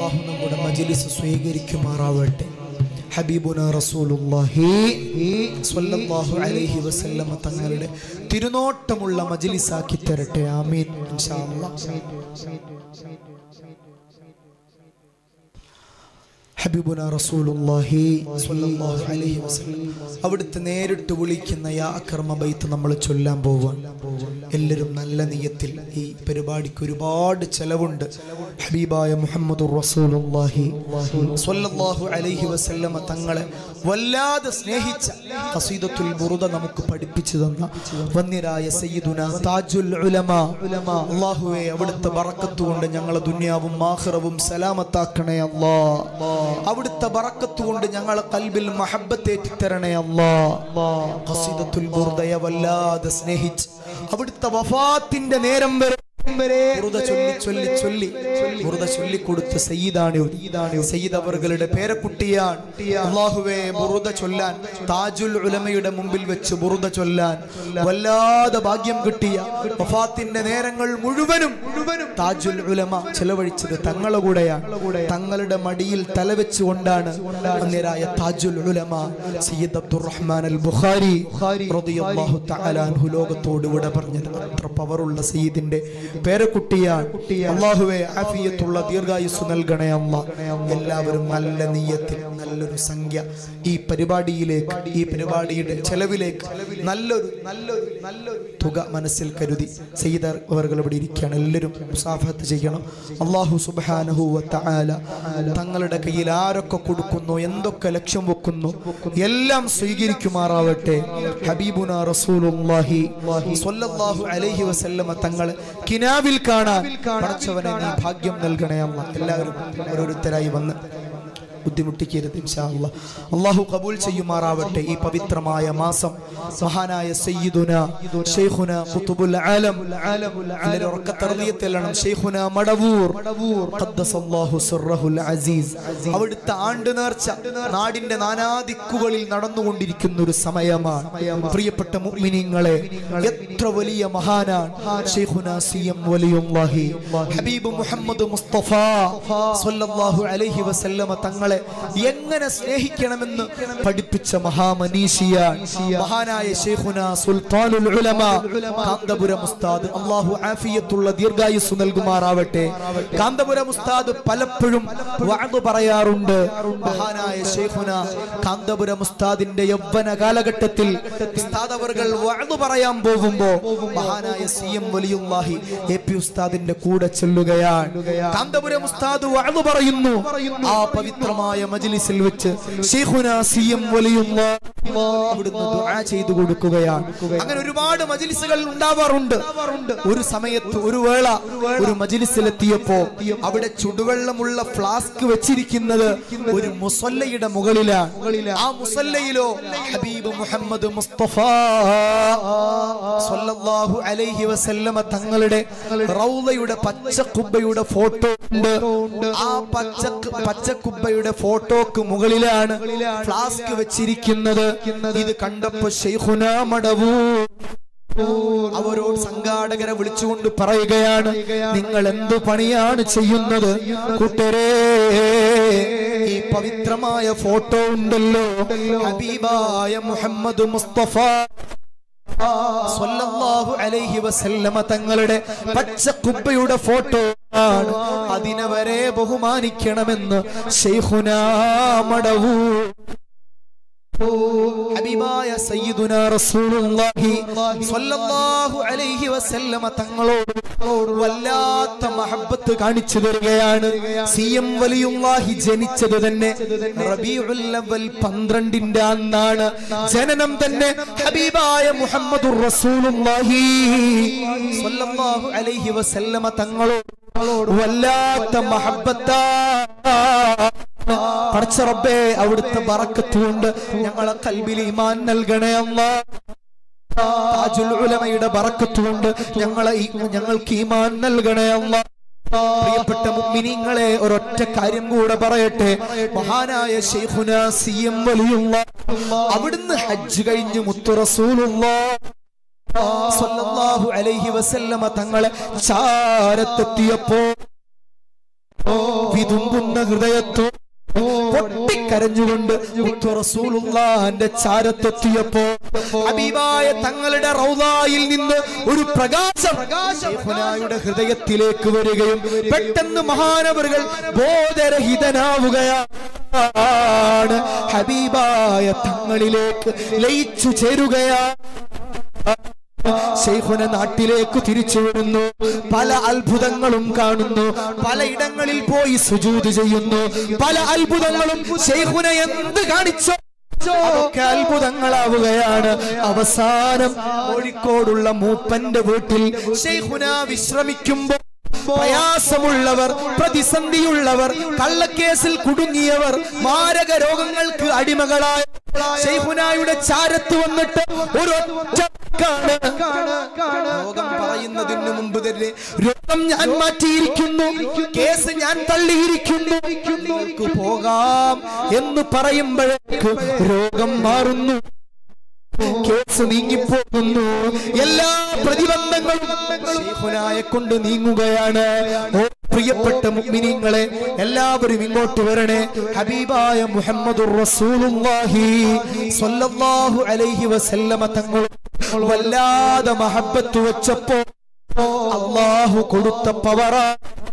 അള്ളാഹു നമ്മുടെ മജ്ലിസ് സ്വീകരിക്കുമാറാവട്ടെ ഹബീബുന റസൂലുള്ളാഹി സ്വല്ലല്ലാഹു അലൈഹി വസല്ലമ തങ്ങളുടെ തിരുനോട്ടമുള്ള മജ്ലിസാക്കി തരട്ടെ ആമീൻ ഇൻഷാ അല്ലാഹ് ഹബീബുന റസൂലുള്ളാഹി സ്വല്ലല്ലാഹു അലൈഹി വസല്ലം അവിടുത്തെ നേരിട്ട് വിളിക്കുന്ന യാ അക്രമ ബൈത്ത് നമ്മൾ ചൊല്ലാൻ പോവാൻ എല്ലാവരും നല്ല നിയത്തിൽ ഈ പരിപാടിക്ക് ഒരുപാട് ചെലവുണ്ട് ഹബീബായ മുഹമ്മദ് റസൂലുള്ളാഹി സ്വല്ലല്ലാഹു അലൈഹി വസല്ലമ തങ്ങളെ വല്ലാതെ സ്നേഹിച്ച ഖസീദത്തുൽ ബുറുദ നമുക്ക് പഠിപ്പിച്ചു തന്ന വന്യരായ സയ്യിദുന താജുൽ ഉലമ അല്ലാഹുവേ അവിടുത്തെ ബറക്കത്ത് കൊണ്ട് ഞങ്ങളെ ദുനിയാവും ആഖിറവും സലാമത്താക്കണേ അല്ലാ അവിടുത്തെ ബറക്കത്ത് കൊണ്ട് ഞങ്ങളെ കൽബിൽ മഹബത്തേറ്റി തരണേ അല്ലാ ഖസീദത്തുൽ ബുർദയെ വല്ലാതെ സ്നേഹിച്ച് അവിടുത്തെ വഫാത്തിന്റെ നേരം വരെ ബുറുദ ചൊല്ലി ചൊല്ലി ചൊല്ലി ബുറുദ ചൊല്ലിക്കൊടുത്ത സയ്യിദാണ് ഇവർ. സയ്യിദ് അവറുകളുടെ പേരക്കുട്ടിയാണ് അള്ളാഹുവേ ബുറുദ ചൊല്ലാൻ താജുൽ ഉലമയുടെ മുമ്പിൽ വെച്ച് ബുറുദ ചൊല്ലാൻ വല്ലാതെ ഭാഗ്യം കിട്ടിയ വഫാത്തിന്റെ നേരങ്ങൾ മുഴുവനും മുഴുവനും താജുൽ ഉലമ ചെലവഴിച്ചത് തങ്ങളെ കൂടെയാണ് തങ്ങളുടെ മടിയിൽ തലവെച്ചുകൊണ്ടാണ് അന്നേരായ താജുൽ ഉലമ സയ്യിദ് അബ്ദുറഹ്മാൻ അൽ ബുഖാരി റളിയല്ലാഹു തആല അൻഹു ലോകത്തോട് വിട പറഞ്ഞത് അത്ര പവറുള്ള സയ്യിദിന്റെ പേരക്കുട്ടിയാണ് അള്ളാഹുവെ ആഫിയത്തുള്ള ദീർഘായുസ് നൽകണേ അമ്മ എല്ലാവരും നല്ല നീയത്തിൽ നല്ലൊരു സംഖ്യ ഈ പരിപാടിയിലേക്ക് ഈ പരിപാടിയുടെ ചെലവിലേക്ക് നല്ലൊരു നല്ലൊരു നല്ലൊരു തുക മനസ്സിൽ കരുതി സയ്യിദർ അവർകൾ ഇവിടെ ഇരിക്കുകയാണ് എല്ലാവരും മുസാഫത്ത് ചെയ്യണം അള്ളാഹു സുബ്ഹാനഹു വ തആല തങ്ങളുടെ കയ്യിൽ ആരൊക്കെ കൊടുക്കുന്നു എന്തൊക്കെ ലക്ഷ്യം വെക്കുന്നു എല്ലാം സ്വീകരിക്കുമാറാവട്ടെ ഹബീബുന റസൂലുള്ളാഹി സ്വല്ലല്ലാഹു അലൈഹി വസല്ലമ തങ്ങളെ കിനാവിൽ കാണാൻ പടച്ചവനെ നീ ഭാഗ്യം നൽകണേ അല്ല എല്ലാവരും ഓരോരുത്തരായി വന്ന് ബുദ്ധിമുട്ടിക്കരുത് ഇൻഷാ അല്ലാ അള്ളാഹു കബൂൽ ചെയ്യുമാറാവട്ടെ ഈ പവിത്രമായ മാസം മഹാനായ സയ്യിദുന ഷെയ്ഖുന ഖുതുബുൽ ആലം എല്ലാവരും ഉറക്കത്തറവിയത്തെല്ലണം ഷെയ്ഖുന മടവൂർ ഖദ്ദസല്ലാഹു സിർറഹുൽ അസീസ് അവിടുത്തെ ആണ്ട് നേർച്ച നാടിന്റെ നാനാദിക്കുകളിൽ നടന്നുകൊണ്ടിരിക്കുന്ന ഒരു സമയമാണ് പ്രിയപ്പെട്ട മുഅ്മിനീങ്ങളെ എത്ര വലിയ മഹാനാണ് ഷെയ്ഖുന സി എം വലിയുല്ലാഹി ഹബീബ് മുഹമ്മദ് മുസ്തഫ സ്വല്ലല്ലാഹു അലൈഹി വസല്ലമ തങ്ങളെ എങ്ങനെ സ്നേഹിക്കണമെന്ന് പഠിപ്പിച്ച മഹാമനീഷിയാണ് മഹാനായ ഷെയ്ഖുന സുൽത്താനുൽ ഉലമ കാന്തപുരം ഉസ്താദ് അള്ളാഹു ആഫിയത്തുള്ള ദീർഘായുസ് നൽകുമാറാവട്ടെ കാന്തപുരം ഉസ്താദ് പലപ്പോഴും വഅദ് പറയാറുണ്ട് മഹാനായ ഷെയ്ഖുന കാന്തപുരം ഉസ്താദിന്റെ യൗവന കാലഘട്ടത്തിൽ ഉസ്താദ് അവർകൾ വഅദ് പറയാൻ പോകുമ്പോ മഹാനായ സി എം വലിയുല്ലാഹി എ പി ഉസ്താദിന്റെ കൂടെ ചെല്ലുകയാണ് കാന്തപുരം ഉസ്താദ് വഅദ് പറയുന്നു ആ പവിത്രമായ മജ്ലിസിൽ വെച്ച് ഷെയ്ഖുന സി എം വലിയുല്ലാഹി അവിടുന്ന് ദുആ ചെയ്തു കൊടുക്കുകയാണ് അങ്ങനെ ഒരുപാട് മജ്ലിസുകൾ ഉണ്ടാവാറുണ്ട് ഒരു സമയത്ത് ഒരു വേള ഒരു മജ്ലിസിലെത്തിയപ്പോ അവിടെ ചുടുവെള്ളമുള്ള ഫ്ലാസ്ക് വെച്ചിരിക്കുന്നത് ഒരു മുസല്ലയുടെ മുകളിലാണ് ആ മുസല്ലയിലോ ഹബീബ് മുഹമ്മദ് മുസ്തഫ സ്വല്ലല്ലാഹു അലൈഹി വസല്ലമ തങ്ങളുടെ റൗളയുടെ പച്ചക്കുബ്ബയുടെ ഫോട്ടോ ഉണ്ട് ആ പച്ച പച്ചക്കുബ്ബയുടെ ഫോട്ടോക്ക് മുകളിലാണ് ഫ്ലാസ്ക് വെച്ചിരിക്കുന്നത് ഇത് കണ്ടപ്പോ ഷെയ്ഖുന മടവൂ അവരോട് സംഘാടകരെ വിളിച്ചുകൊണ്ട് പറയുകയാണ് നിങ്ങൾ എന്തു പണിയാണ് ചെയ്യുന്നത് കൂട്ടരേ ഈ പവിത്രമായ ഫോട്ടോ ഉണ്ടല്ലോ ഹബീബായ മുഹമ്മദ് മുസ്തഫ സ്വല്ലല്ലാഹു അലൈഹി വസല്ലമ തങ്ങളുടെ പച്ചക്കുബ്ബയുടെ ഫോട്ടോ ആണ് അതിനെ വരെ ബഹുമാനിക്കണമെന്ന് ഷെയ്ഖുനാ മടവൂ ഹബീബായ സയ്യിദുന റസൂലുള്ളാഹി സ്വല്ലല്ലാഹു അലൈഹി വസല്ലമ തങ്ങളോട് വല്ലാത്ത മഹബ്ബത്ത് കാണിച്ചു തരികയാണ് സി എം വലിയുള്ളാഹി ജനിച്ചത് തന്നെ റബീഉൽ അവൽ 12ന്റെ അന്നാണ് ജനനം തന്നെ ഹബീബായ മുഹമ്മദുർ റസൂലുള്ളാഹി സ്വല്ലല്ലാഹു അലൈഹി വസല്ലമ തങ്ങളോട് വല്ലാത്ത മഹബ്ബത്താ പടച്ച റബ്ബേ അവിടുത്തെ ബറക്കത്ത് കൊണ്ട് ഞങ്ങളെ കൽബിൽ ഈമാൻ നൽകണേ അമ്മ താജുൽ ഉലമയുടെ ബറക്കത്ത് കൊണ്ട് ഞങ്ങളെ ഈ- ഞങ്ങൾക്ക് ഈമാൻ നൽകണേ അമ്മ പ്രിയപ്പെട്ട മുഅ്മിനീങ്ങളെ ഒരൊറ്റ കാര്യം കൂടെ പറയട്ടെ മഹാനായ ശൈഖുന സി എം വലിയുള്ള അവിടുന്ന് ഹജ്ജ് കഴിഞ്ഞ് മുത്തു റസൂലുള്ള സ്വല്ലല്ലാഹു അലൈഹി വസല്ലമ തങ്ങളെ ചാരത്തെത്തിയപ്പോ വിതുമ്പുന്ന ഹൃദയത്തോ പൊട്ടിക്കരഞ്ഞുകൊണ്ട് മുത്തു റസൂലുള്ളാന്റെ ചാരത്തെത്തിയപ്പോ ഹബീബായ തങ്ങളുടെ റൗദായിൽ നിന്ന് ഒരു പ്രകാശം ശൈഖുനായുടെ ഹൃദയത്തിലേക്ക് വരികയും പെട്ടെന്ന് മഹാനവറുകൾ ബോധരഹിതനാവുകയാണ് ഹബീബായ തങ്ങളിലേക്ക് ലയിച്ചു ചേരുകയാണ് ശൈഖുന നാട്ടിലേക്ക് തിരിച്ചു വരുന്നു പല അത്ഭുതങ്ങളും കാണുന്നു പലയിടങ്ങളിൽ പോയി സുജൂത് ചെയ്യുന്നു പല അത്ഭുതങ്ങളും ശൈഖുന എന്ത് കാണിച്ചോ അതൊക്കെ അത്ഭുതങ്ങളാവുകയാണ് അവസാനം കോഴിക്കോടുള്ള മൂപ്പന്റെ വീട്ടിൽ ശൈഖുന വിശ്രമിക്കുമ്പോൾ പ്രയാസമുള്ളവർ പ്രതിസന്ധിയുള്ളവർ കള്ളക്കേസിൽ കുടുങ്ങിയവർ മാരക രോഗങ്ങൾക്ക് അടിമകളായ ശൈഖുനായുടെ ചാരത്ത് വന്നിട്ട് ഒരു ഒറ്റ രോഗം പറയുന്നതിന് മുമ്പ് തന്നെ രോഗം ഞാൻ മാറ്റിയിരിക്കുന്നു കേസ് ഞാൻ തള്ളിയിരിക്കുന്നു നിങ്ങൾക്ക് പോകാം എന്ന് പറയുമ്പോഴേക്ക് രോഗം മാറുന്നു കേസ് നീങ്ങിപ്പോകുന്നു എല്ലാ പ്രതിബന്ധങ്ങളും ശൈഖുനായെ കൊണ്ട് നീങ്ങുകയാണ് ഓ പ്രിയപ്പെട്ട മുഅ്മിനീങ്ങളെ എല്ലാവരും ഇങ്ങോട്ട് വരണേ ഹബീബായ മുഹമ്മദുർ റസൂലുള്ളാഹി സ്വല്ലല്ലാഹു അലൈഹി വസല്ലമ തങ്ങൾ വല്ലാതെ മഹബത്ത് വെച്ചപ്പോ അള്ളാഹു കൊടുത്ത പവറാ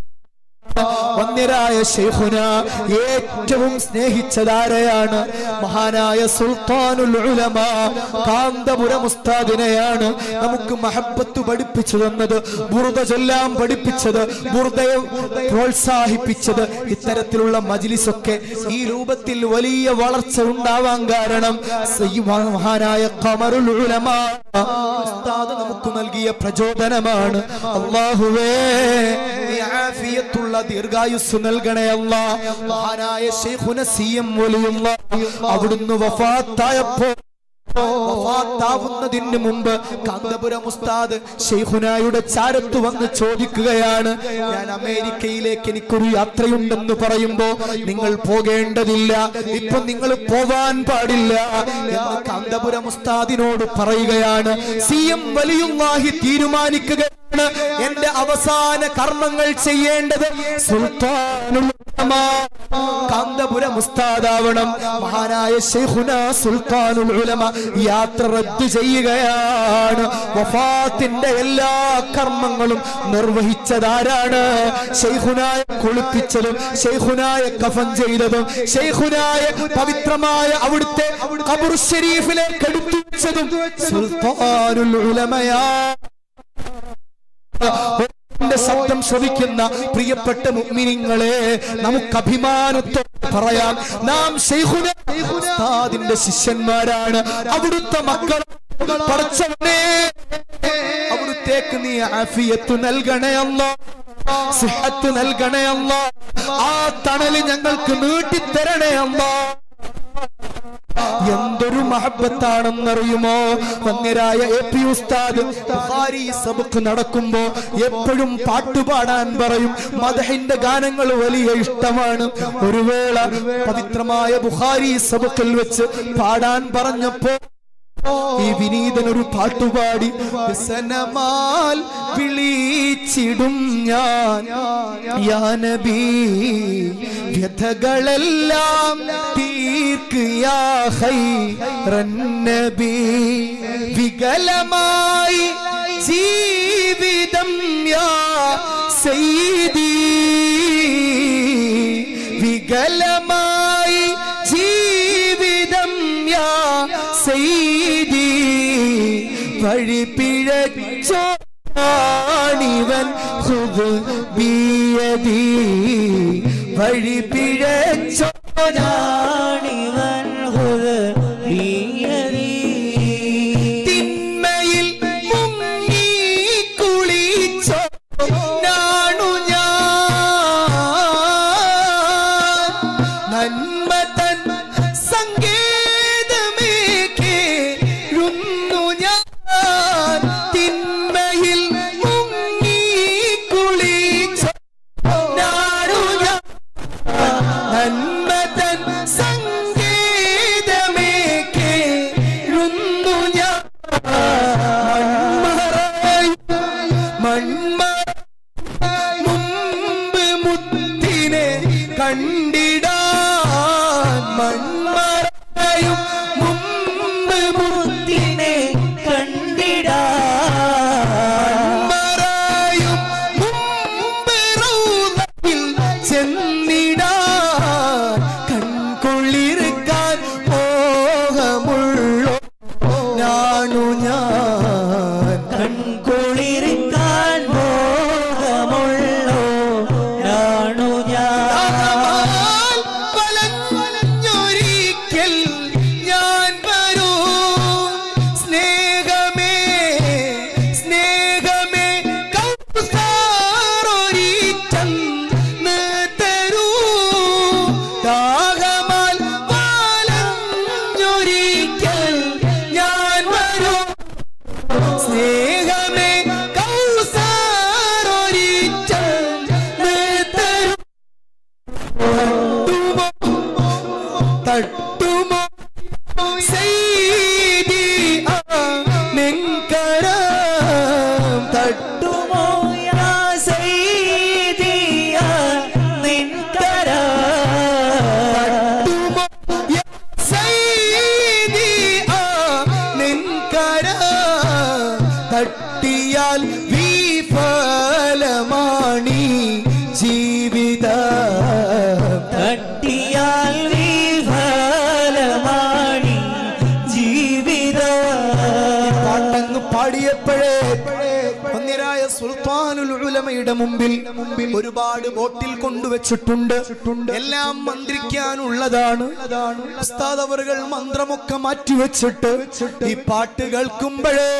വന്യരായ ശൈഖുന ഏറ്റവും സ്നേഹിച്ചതാരെയാണ് മഹാനായ സുൽത്താനുൽ ഉലമ കാന്തപുരം ഉസ്താദിനെയാണ് നമുക്ക് മഹബത്ത് പഠിപ്പിച്ചു തന്നത് ബുറുദ ചൊല്ലാൻ പഠിപ്പിച്ചത് ബുറുദയെ പ്രോത്സാഹിപ്പിച്ചത് ഇത്തരത്തിലുള്ള മജ്ലിസൊക്കെ ഈ രൂപത്തിൽ വലിയ വളർച്ച ഉണ്ടാവാൻ കാരണം സയ്യി മഹാനായ ഖമറുൽ ഉലമ ഉസ്താദ് നമുക്ക് നൽകിയ പ്രചോദനമാണ് അള്ളാഹുവേ നീ ആഫിയത്തുള്ള ദീർഘായുസ് നൽകണേ അല്ല മഹാനായ ശൈഖുന സി എം വലിയുള്ള അവിടുന്ന് വഫാത്തായപ്പോ വഫാത്താവുന്നതിന് മുമ്പ് കാന്തപുരം ഉസ്താദ് ഷെയ്ഖുനായുടെ ചാരത്ത് വന്ന് ചോദിക്കുകയാണ് ഞാൻ അമേരിക്കയിലേക്ക് എനിക്കൊരു യാത്രയുണ്ടെന്ന് പറയുമ്പോ നിങ്ങൾ പോകേണ്ടതില്ല ഇപ്പൊ നിങ്ങൾ പോവാൻ പാടില്ല എന്ന് കാന്തപുരം ഉസ്താദിനോട് പറയുകയാണ് സി എം വലിയുള്ളാഹി തീരുമാനിക്കുകയാണ് എന്റെ അവസാന കർമ്മങ്ങൾ ചെയ്യേണ്ടത് സുൽത്താനുൽ ഉലമ. കാന്തപുരം ഉസ്താദാവണം മഹാനായ ശൈഖുന സുൽത്താനുൽ ഉലമ യാത്ര റദ്ദു ചെയ്യുകയാണ് വഫാത്തിന്റെ എല്ലാ കർമ്മങ്ങളും നിർവഹിച്ചതാരാണ് ശൈഖുനായ കുളിപ്പിച്ചതും ശൈഖുനായ കഫൻ ചെയ്തതും ശൈഖുനായ പവിത്രമായ അവിടുത്തെ ഖബർ ഷരീഫിലേക്ക് എടുത്തു വെച്ചതും സുൽത്താനുൽ ഉലമയാ ന്റെ ശബ്ദം ശ്രവിക്കുന്ന പ്രിയപ്പെട്ട മുഅ്മിനീങ്ങളെ നമുക്ക് അഭിമാനത്തോടെ പറയാം നാം ശൈഖുന ഉസ്താദിന്റെ ശിഷ്യന്മാരാണ് അവിടുത്തെ മക്കൾ പടച്ചവനെ അവിടുത്തേക്ക് നീ ആഫിയത്ത് നൽകണേ അല്ല സിഹത്ത് നൽകണേ അല്ല ആ തണല് ഞങ്ങൾക്ക് നീട്ടിത്തരണേ അല്ല എന്തൊരു മഹബത്താണെന്നറിയുമോ വന്യരായ എ പി ഉസ്താദ് ബുഖാരി സബക്ക് നടക്കുമ്പോ എപ്പോഴും പാട്ടുപാടാൻ പറയും മദഹിന്റെ ഗാനങ്ങൾ വലിയ ഇഷ്ടമാണ് ഒരു വേള പവിത്രമായ ബുഖാരി സബക്കിൽ വെച്ച് പാടാൻ പറഞ്ഞപ്പോ ഈ വിനീതൻ ഒരു പാട്ടുപാടി വ്യസനമാൽ വിളിച്ചിടും ഞാൻ യാ നബി വ്യഥകളെല്ലാം തീർക്ക് യാ ഖൈറൻ നബി വികലമായി ജീവിതം യാ സയ്യിദി വികലമായി ജീവിതം യാ സയ്യിദി വഴി പിഴച്ചോ ാണിവൻ ഹുദ് ബിയദി വഴി പിഴച്ചോ ാണിവൻ തിന്മയിൽ മുങ്ങി കുളിച്ചോ നാണു ഞാൻ നന്മ തൻ സങ്കേതമേ കേഴുന്നു ഞാൻ തിന്മയിൽ മുങ്ങി കുളിച്ചോ നാണു ഞാൻ നന്മ തൻ സങ്കേതമേ കേഴുന്നു ഞാൻ മൺമറയും മൺമ മുമ്പ് മുത്തിനെ കണ്ടിടാൻ മൺമറയും മുമ്പ് മുത്തിനെ കണ്ടിടാ മറയും മുമ്പ് റൗദയിൽ ചെന്നിടാൻ കൺകൊള്ളിരുക്കാൻ മോഹമുള്ളോ ഞാനു ഞാൻ കൺകുളിരിക്കാൻ മോഹമുള്ളോ നാണു ഞാൻ വലഞ്ഞൊരിക്കൽ ഞാൻ വരൂ സ്നേഹമേ സ്നേഹമേ കൗസാറൊരിറ്റന്ന് തരൂ ദാഹമാൽ വലഞ്ഞൊരിക്കൽ ഞാൻ വരൂ സ്നേഹമേ കൗസാറൊരിറ്റന്ന് തരൂ തട്ടുമോ സെയ്തി നിൻകരം തട്ടുമോ യാ സയ്യിദിയ നിൻകര തട്ടുമോ യാ സെയ്തി നിൻകരം തട്ടിയാൽ വിഫലമാണി ജീവിതം തട്ടിയാൽ വിഫലമാണി ജീവിത പാട്ടങ്ങ് പാടിയപ്പോഴേ ഒന്നിരായ സുൽത്താനുൽ ഉലമയുടെ മുമ്പിൽ ഒരുപാട് ബോട്ടിൽ കൊണ്ടുവച്ചിട്ടുണ്ട് എല്ലാം മന്ത്രിക്കാനുള്ളതാണ് ഉസ്താദ് അവറുകൾ മന്ത്രമൊക്കെ മാറ്റിവെച്ചിട്ട് ഈ പാട്ട് കേൾക്കുമ്പോഴേ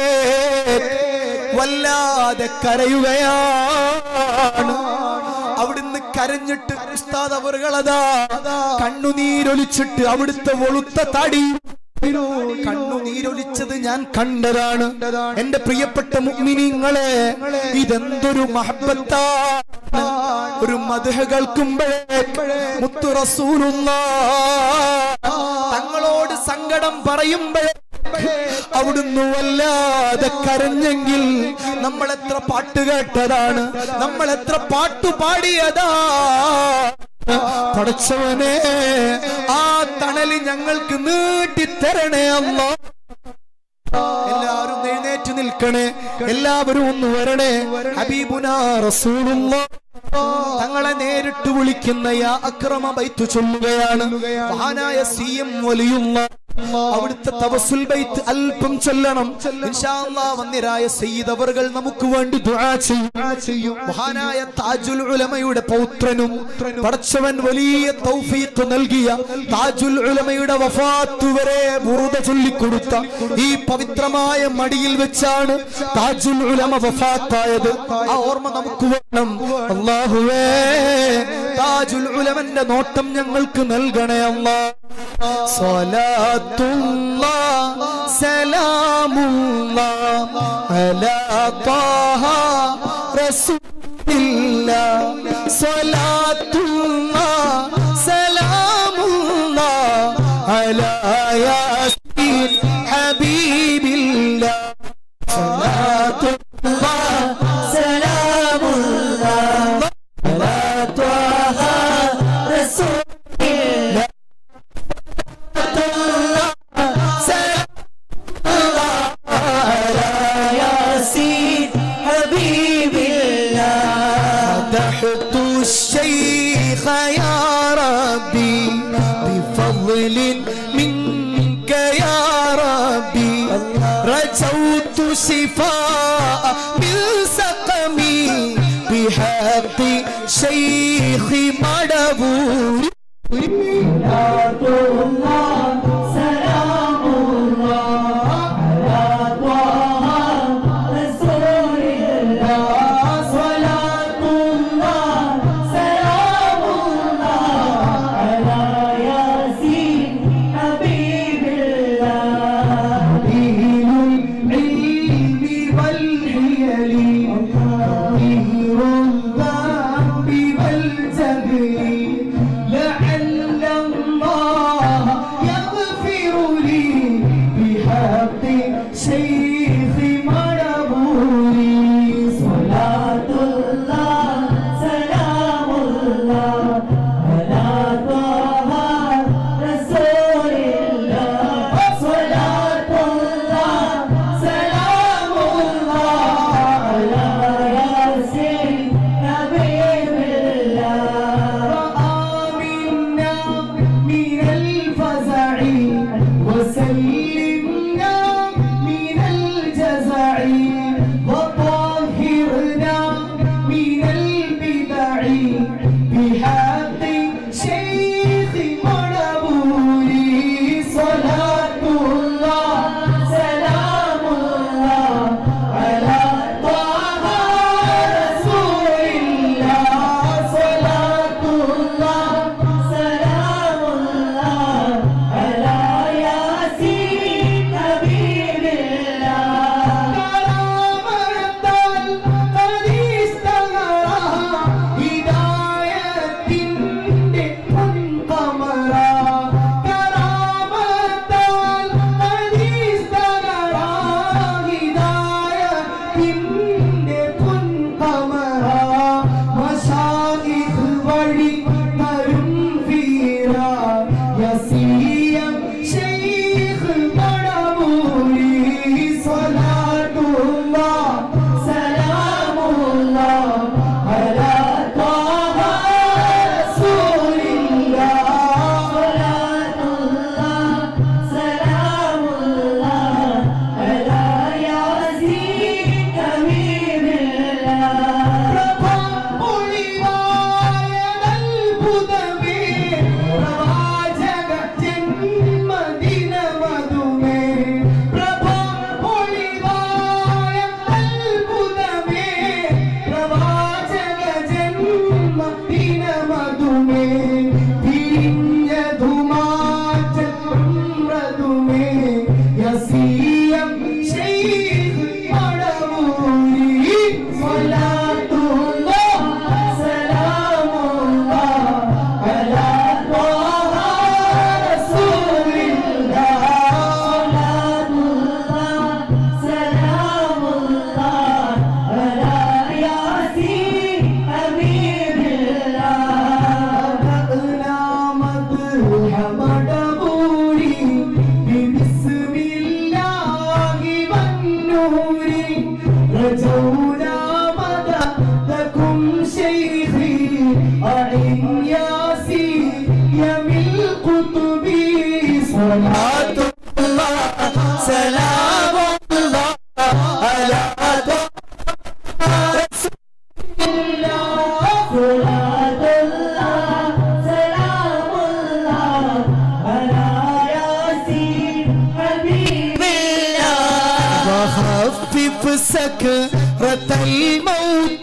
വല്ലാതെ കരയുകയാണ് അവിടുന്ന് കരഞ്ഞിട്ട് ഉസ്താദ് അവറുകളതാ കണ്ണുനീരൊലിച്ചിട്ട് അവിടുത്തെ വെളുത്ത തടി കണ്ണുനീരൊലിച്ചത് ഞാൻ കണ്ടതാണ് എന്റെ പ്രിയപ്പെട്ട മുഗ്മിനിങ്ങളെ ഇതെന്തൊരു മഹബത്താ ഒരു മധുഹ കേൾക്കുമ്പോഴേ മുത്തു റസൂലുള്ള തങ്ങളോട് സങ്കടം പറയുമ്പോഴേ അവിടുന്ന് വല്ലാതെ കരഞ്ഞെങ്കിൽ നമ്മൾ എത്ര പാട്ട് കേട്ടതാണ് നമ്മൾ എത്ര പാട്ടു പാടിയതാ പടച്ചവനെ ആ തണല് ഞങ്ങൾക്ക് നീട്ടിത്തരണേ അമ്മ എല്ലാവരും എഴുന്നേറ്റ് നിൽക്കണേ എല്ലാവരും ഒന്ന് വരണേ ഹബീബുന റസൂലുള്ള തങ്ങളെ നേരിട്ട് വിളിക്കുന്ന യാ അക്രമ ബൈത്ത് ചൊല്ലുകയാണ് മഹാനായ സി എം വലിയുള്ള അവിടുത്തെ തവസുൽ ബൈത്ത് അല്പം ചൊല്ലണം ഇൻഷാ അല്ലാഹ് വന്നിരായ സയ്യിദ് അവറുകൾ നമുക്ക് വേണ്ടി ദുആ ചെയ്യും മഹാനായ താജുൽ ഉലമയുടെ പൗത്രനും പടച്ചവൻ വലിയ തൗഫീഖ് നൽകിയ താജുൽ ഉലമയുടെ വഫാത്ത് വരെ ബുറുദ ചൊല്ലിക്കൊടുത്ത ഈ പവിത്രമായ മടിയിൽ വെച്ചാണ് താജുൽ ഉലമ വഫാത്തായത് ആ ഓർമ്മ നമുക്ക് വേണം അല്ലാഹുവേ താജുൽ ഉലമന്റെ നോട്ടം ഞങ്ങൾക്ക് നൽകണേ അല്ലാ സ്വലാത്തുള്ള സലാമുള്ള അലാ ത്വാഹ റസൂലില്ല സ്വലാത്തുള്ള സലാമുള്ള അലാ യാസീൻ ഹബീബില്ല സ്വലാത്തുള്ള സലാമുള്ള അലാ ത്വാഹ റസൂലില്ല യാസീൻ ഹബീബില്ലാ مدحت الشيخ يا ربي بفضل منك يا ربي رجوت شفاء من سقمي بحق شيخ مدبور دين العلم والحيل كثير الذنب والجهل لعل الله القطب صلاة الله سلام الله على وخفف سكرة الموت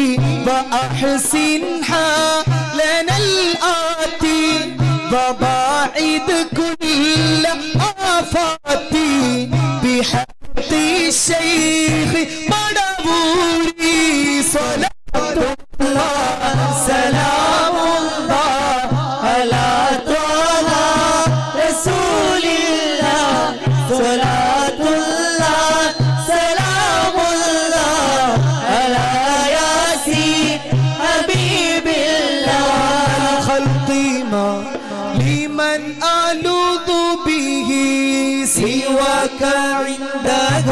وأحسن حالنا الآتي وباعد كل آفات بحق الشيخ مدبوري صلاة الله سلام الله على طه رسول الله صلاة الله سلام الله على ياسين حبيب الله الخلق ما لمن ألوذ به سواك عنده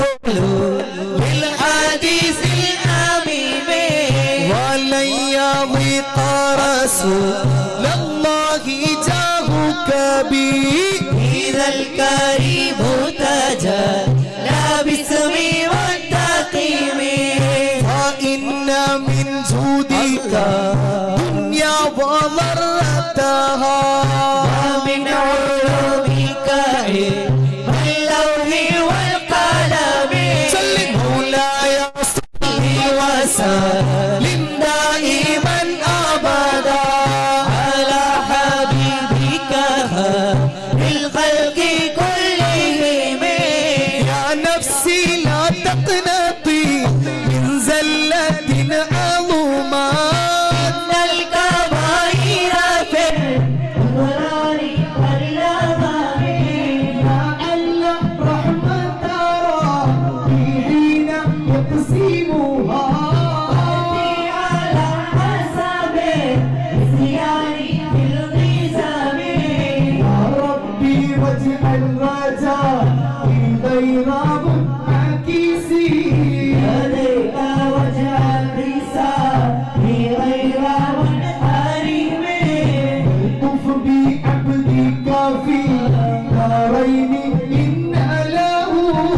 بالحديث الأميم ولن يضيق رسول الله جاهك بي إذا الكريم تجلى باسمي والتقييم فإن من جودك دنيا وضرتها ومن علومك علم اللوح والقلم صل مولاي صل وسلم دائما أبدا على حبيبك خير الخلق كلهم يا نفسي لا تقنطي من زلة عظمات أن الكبائر في الضلال واللغم لعل رحمة ربي حين يقسمها على حسب الزيان في القسم يا ربي واجعل رجائي غير منعكسي لديك واجعل رسالي غير منحرم الطف بعبدك في دارين إن له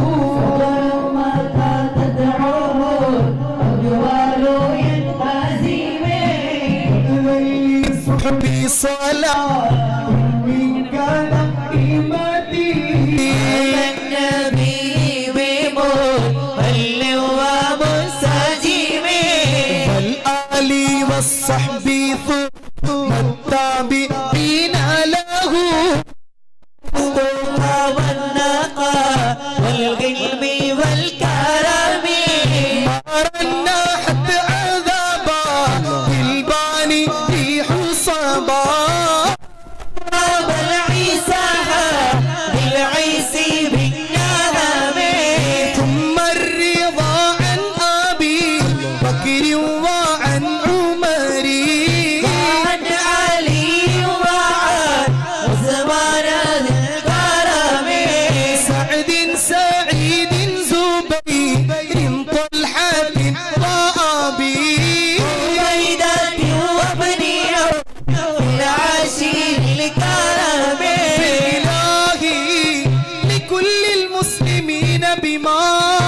متى تدعوه أجوال ينقسم ذي صحبي صلاة من كان إيمتي النبي بمهل ومنسجم والآل والصحب ثم التابعين له الصدق والنقى والعلم والكرم أرنا حتى عذابا بالباني ريح صبا بل عيسى بالعيس بالنهم ثم الرضا عن أبي بكر وعن عمر وعن علي وعن عثمان ذي الكرم سعد سعيد زبير طلحة وأبي عبيدة وابن عوف العشير الكرم إلهي لكل المسلمين بما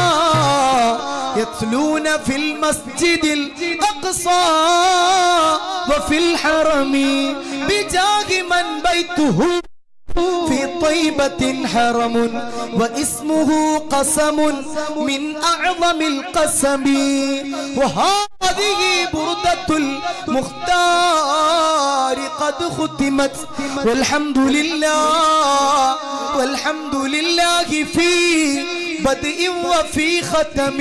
يتلون في المسجد الأقصى وفي الحرم بجاه من بيته في طيبة حرم واسمه قسم من أعظم القسم وهذه بردة المختار قد ختمت والحمد لله والحمد لله في بدء وفي ختم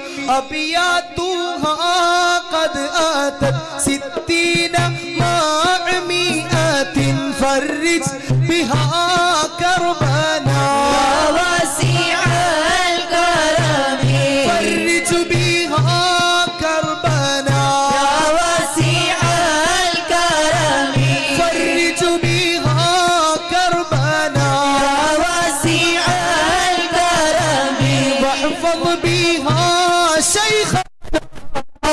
أبياتها قد آتت ستين مع مئات فرج بها كربنا ووسيع الكرم فرج بها كربنا يا وسيع الكرم فرج بها كربنا يا وسيع الكرم واحفظ بها شيخ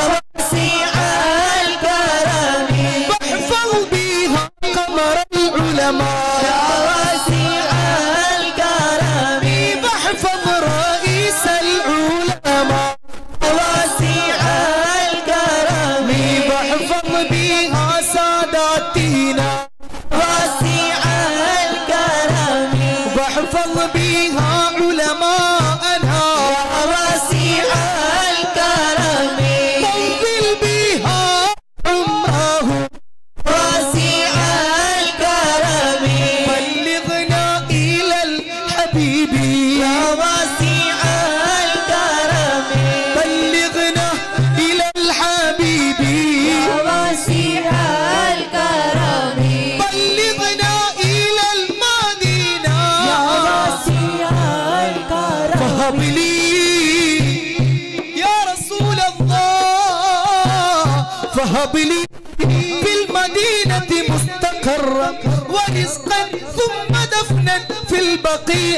وسيع الكرم واحفظ بها قمر العلوم العلماء يا واسع الكرم واحفظ رئيس العلماء واسع الكرم واحفظ بها ساداتنا واسع الكرم واحفظ بها علماءنا واسع الكرم طول بها عمرهم واسع الكرم بلغنا إلى الحبيب يا واسع الكرم بلغنا إلى الحبيب واسع الكرم بلغنا إلى المدينة واسع الكرم فهب لي يا رسول الله فهب لي في المدينة مستقرا ورزقا ثم دفنا في البقيع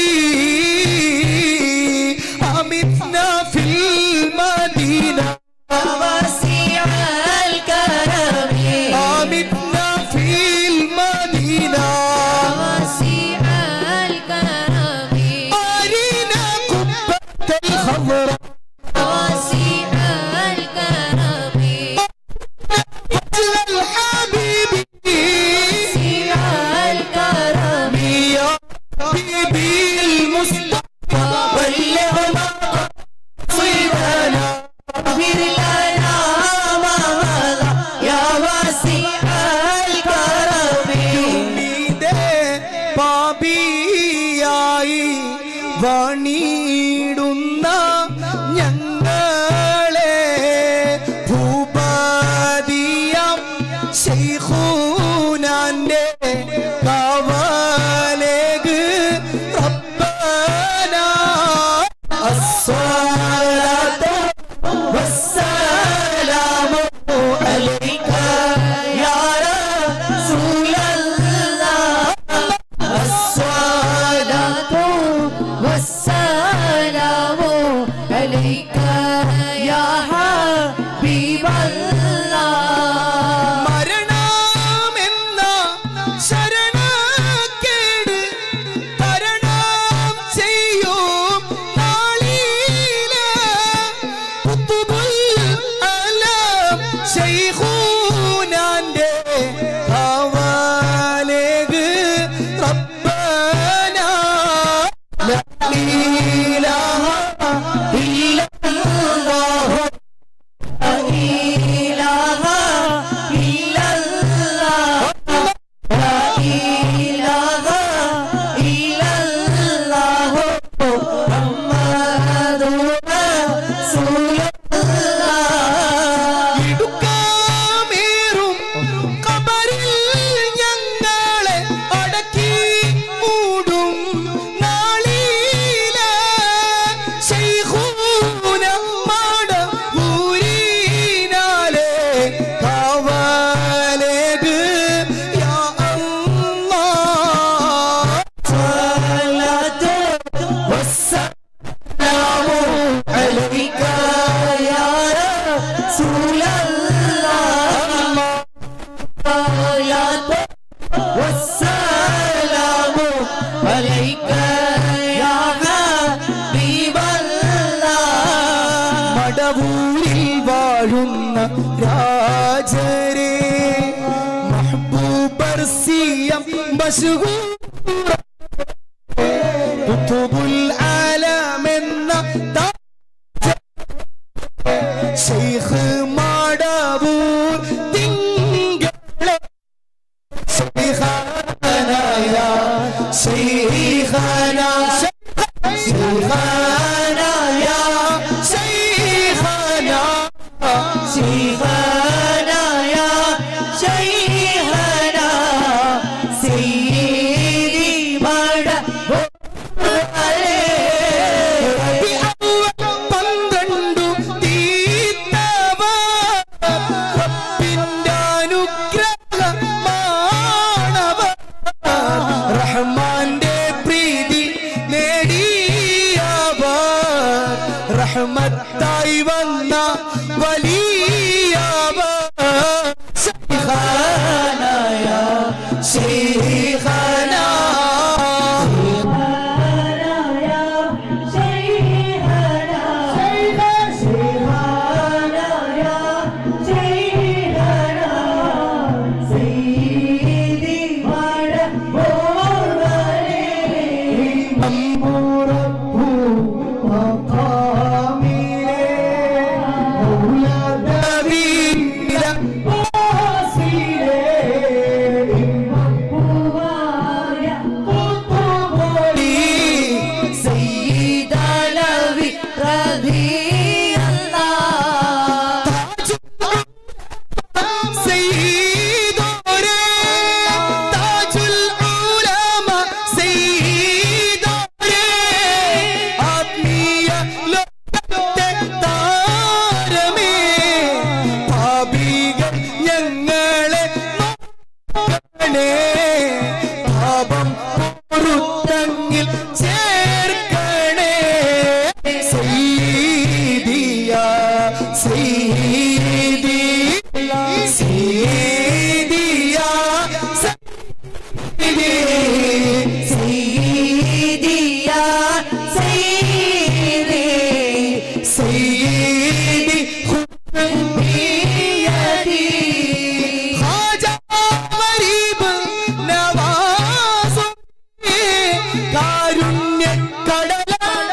أمتنا في المدينة واسع الكرم أمتنا في المدينة واسع الكرم أرينا قبة الخضراء واسع الكرم وجه الحبيب واسع الكرم يا حبيبي المصطفى بلغ مقصدنا اغفر لنا ما مضى يا واسع الكرم ഉമ്മീടെ പാപിയായി വണിടുന്ന ഞങ്ങളെ ഭൂപതിയം ശൈഖൂനാന്റെ കാവലേഗ് റബ്ബന അസ്സലാത്തു والسلام عليك يا رسول الله الصلاة والسلام عليك يا حبيب الله മരണമെന്ന ശരണക്കേട് തരണം ചെയ്യും നാളിലെ കുത്തുബുൽ അലം ശൈഖൂനാന്റെ ഹവാലേഗ് റബ്ബന ലാ ഇലാഹ ഇല്ലല്ലാഹു لا إله إلا الله لا إله إلا الله محمد رسول الله ഇടുക്കാമേറും കബറിൽ ഞങ്ങളെ അടക്കി മൂടും നാളിലെ ശൈഖൂന മാടവൂരിനാലെ കാവലേഗ് യാ അല്ലാഹ് صلاة والسلام عليك يا رسول الله صلاة والسلام عليك يا حبيب الله മടവൂരിൽ വാഴുന്ന രാജരെ മഹബൂബർ സിയം മഷഹൂർ കുത്തുബുൽ ആലമെന്ന താജ് ശൈഖ് മടവൂർ തിങ്കളെ ശൈഖാനായ ശൈഖാന ശൈഖാന യാ ശൈഖാന شيخنا يا شيخنا سيدي شيخنا سيد علوي رضي الله സയ്യിദോരേ താജുൽ ഉലമ സയ്യിദോരേ ആത്മീയ ലോകത്തെ താരമേ പാപികൾ ഞങ്ങളെ നോക്കണേ പാപം പൊറുത്തങ്ങിൽ ചേർക്കണേ സയ്യിദിയ സയ്യിദി സയ്യിദിയ സയ്യിദി سيدي يا سيدي സയ്യിദി بيدي ഹാജാ മരീബ് നവാസുമേ കാരുണ്യക്കടല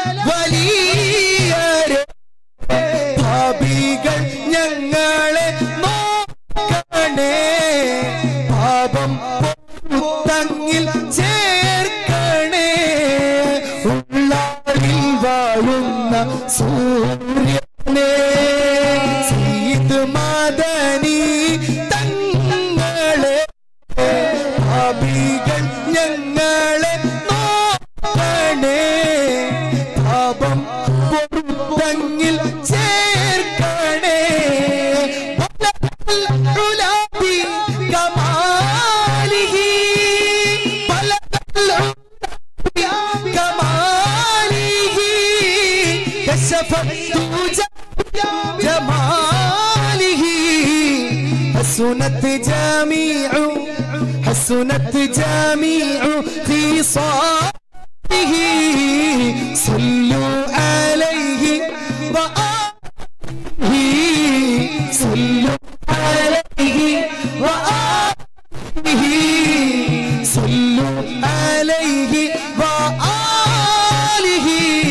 വലിയരെ പാപികൾ ഞങ്ങളെ നോക്കണേ പാപം തങ്ങിൽ ചേർക്കണേ ഉള്ളാളിൽ വാഴുന്ന സൂര്യനെ സീത് മദനി തങ്ങളെ പാപികൾ ഞങ്ങളെ നോക്കണേ പാപം പൊറുത്തങ്ങിൽ ചേർക്കണേ ഉലാബി കമാലിഹി كماله كشف الدجى جماله حسنت جميع حسنت جميع خصاله صلوا عليه وآله صلوا عليه وآله صلوا عليه وآله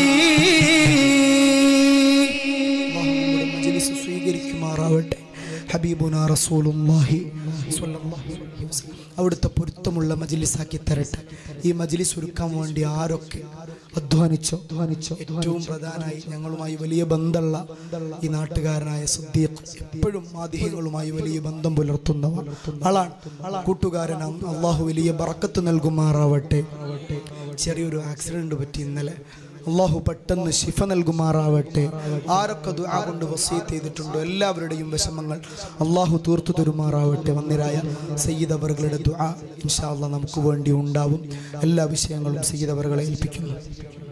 മജ്ലിസ് സ്വീകരിക്കുമാറാവട്ടെ ഹബീബുന റസൂലുള്ളാഹി സ്വല്ലല്ലാഹു അലൈഹി വസല്ലം അവിടുത്തെ പൊരുത്തമുള്ള മജ്ലിസാക്കി തരട്ടെ ഈ മജ്ലിസ് ഒരുക്കാൻ വേണ്ടി ആരൊക്കെ അധ്വാനിച്ചോ അധ്വാനിച്ചോ ഏറ്റവും പ്രധാനമായി ഞങ്ങളുമായി വലിയ ബന്ധമുള്ള ഈ നാട്ടുകാരനായ സുദ്ദീഖ് എപ്പോഴും മാധ്യമങ്ങളുമായി വലിയ ബന്ധം പുലർത്തുന്നവർ ആളാണ് കൂട്ടുകാരനാണ് അള്ളാഹു വലിയ ബറക്കത്ത് നൽകുമാറാവട്ടെ ചെറിയൊരു ആക്സിഡന്റ് പറ്റി ഇന്നലെ അള്ളാഹു പെട്ടെന്ന് ശിഫ നൽകുമാറാവട്ടെ ആരൊക്കെ ദുആ കൊണ്ട് വസീത്ത് ചെയ്തിട്ടുണ്ടോ എല്ലാവരുടെയും വിഷമങ്ങൾ അള്ളാഹു തീർത്തു തരുമാറാവട്ടെ വന്നിരായ സയ്യിദ് അവറുകളുടെ ദുആ ഇൻഷാ അള്ളാഹ് നമുക്ക് വേണ്ടി ഉണ്ടാവും എല്ലാ വിഷയങ്ങളും സയ്യിദ് അവറുകളെ ഏൽപ്പിക്കുന്നു